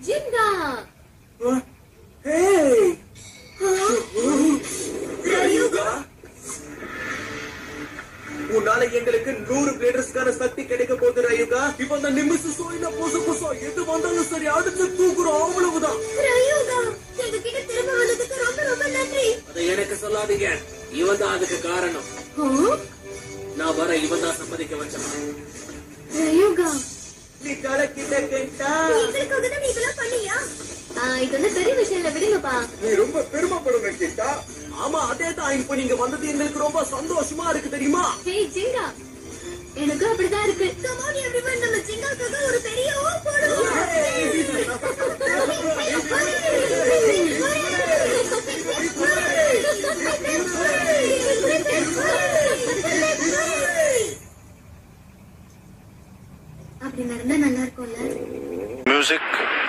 ஜிங்கா Hey! ரயுகா உன்னால எங்களுக்கு நூறு பிளேடர்ஸ்க்கான சக்தி கிடைக்க போகுது ரயுகா இப்ப அந்த நிமிஷம் சோயில பொசு பொசோ எது வந்தாலும் சரி அடுத்து தூக்குறோம் அவ்வளவுதான் ரயுகா எங்க கிட்ட திரும்ப வந்ததுக்கு ரொம்ப ரொம்ப நன்றி அதை எனக்கு சொல்லாதீங்க இவன் தான் அதுக்கு காரணம் ஆ? நான் வர இவன் தான் சம்மதிக்க வச்சான் ரயுகா நீ கலக்கிட்ட கேட்டா எங்களுக்காக தான் நீ இதெல்லாம் பண்ணியா ஆ, இது வந்து பெரிய விஷயம் இல்ல விடுங்கப்பா நீ ரொம்ப பெருமைப்படணும் கேட்டா ஆமா அதே தான் இப்ப நீங்க வந்தது எங்களுக்கு ரொம்ப சந்தோஷமா இருக்கு தெரியுமா ஹே ஜிங்கா எனக்கு அப்படிதான் இருக்கு கமான் எவ்ரிவன் நம்ம ஜிங்காக்காக ஒரு பெரிய ஓ போடுவோம் அப்படி நடந்தா நல்லா இருக்கும்ல Music